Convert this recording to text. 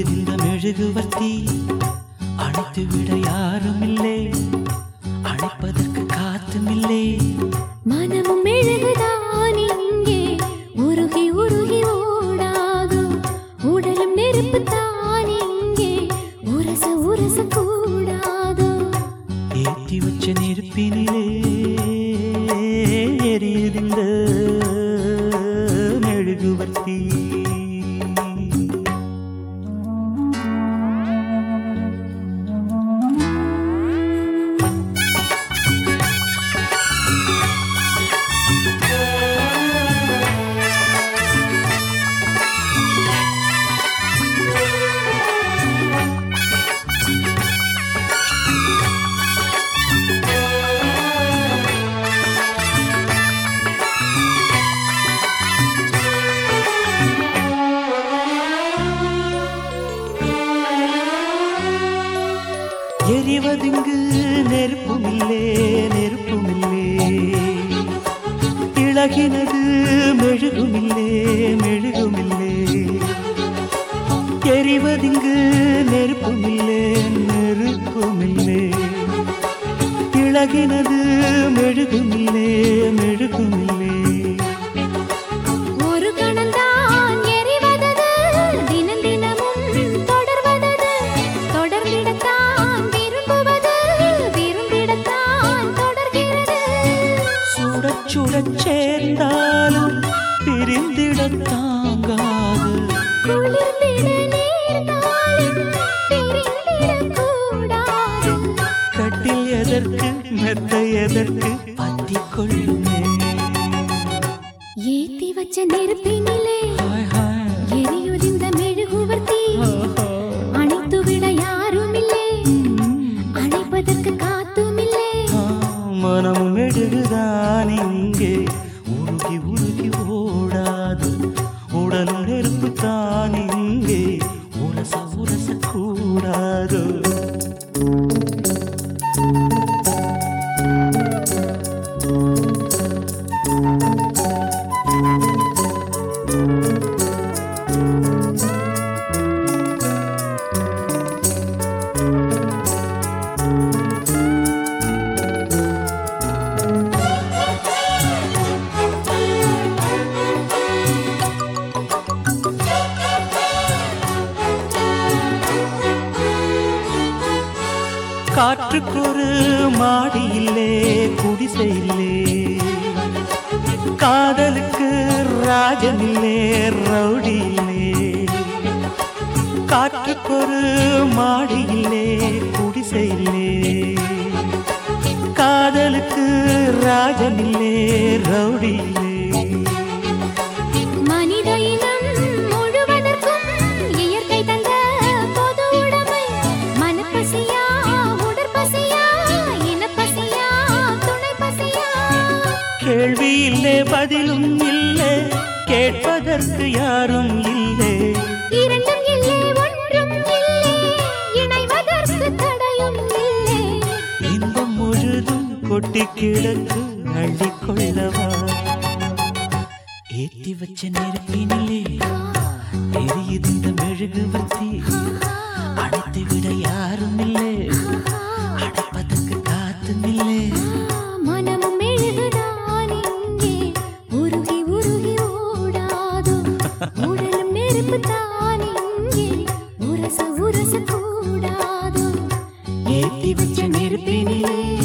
எரியுது இந்த மெழுகுவர்த்தி அணைத்து விட யாரும் இல்லை அணைப்பதற்கு காத்தும் இல்லை மனமும் மெழுகுதான் இங்கே உருகி உருகி ஓடாகும் உடலும் நெருப்புத்தான் இங்கே உரச உரச கூடாதோ ஏற்றி வச்ச நெருப்பினிலே எரியுது இந்த மெழுகுவர்த்தி எரிவதிங்கு நெருப்புமில்லே நெருப்புமில்லே இழகினது மெழுகுமில்லே மெழுகுமில்லே எரிவதிங்கு நெருப்புமில்லே நெருப்புமில்லே இழகினது மெழுகுமில்லே மெழுகுமில்லே ஒரு கணந்தான் எரிவதது தினம் தினமும் தொடர்வதது தொடர்ந்திடத்தான் விரும்புவது விரும்பிடத்தான் தொடர்கிறது சுடச் சுடச் சேர்ந்தாலும் பிரிந்திடத் தாங்காது குளிர்ந்திட நேர்ந்தாலும் பிரிந்திடக்கூடாது கட்டில் எதற்கு மெத்த எதற்கு பத்திக் கொள்ளுமே ஏத்தி வச்ச நெருப்பினிலே ஹாய் ஹாய் எரியுதிந்த மெழுகுவர்த்தி ஆஹா. அணைத்து விட யாரும் இல்லை அணைப்பதற்கு காத்தும் இல்லை ஆ, மனமும் மெழுகுதான் இங்கே உருகி உருகி ஓடாது உடலும் நெருப்பு தான் இங்கே உரச உரச கூடாது காற்றுக்கொரு மாடி இல்லே குடிசை இல்லே காதலுக்கு ராஜன் இல்லே ரவுடி இல்லே காற்றுக்கொரு மாடி இல்லே குடிசை இல்லே காதலுக்கு ராஜன் இல்லே ரவுடி இல்லே மனித இனம் முழுவதற்கும் இயற்கை தந்த பொது உடைமை மனப்பசியா உடற்பசியா இனப்பசியா துணை பசியா கேள்வி இல்லே பதிலும் இல்லை கேட்பதற்கு யாரும் இல்லை இரண்டும் இல்லை ஒன்றும் இல்லை இணைவதற்கு தடையும் இல்லை இன்பம் முழுதும் கொட்டி கிடக்கு அள்ளிக்கொள்ளவா ஏத்தி வச்ச நெருப்பினிலே எரியுது இந்த மெழுகுவர்த்தி அணைத்து விட யாரும் இல்லை அடைப்பதற்கு காத்தும் இல்லை மனமும் மெழுகுதான் இங்கே உருகி உருகி ஓடாதோ உடலும் நெருப்பு தான் இங்கே உரச உரச கூடாதோ ஏத்தி வச்ச நெருப்பினிலே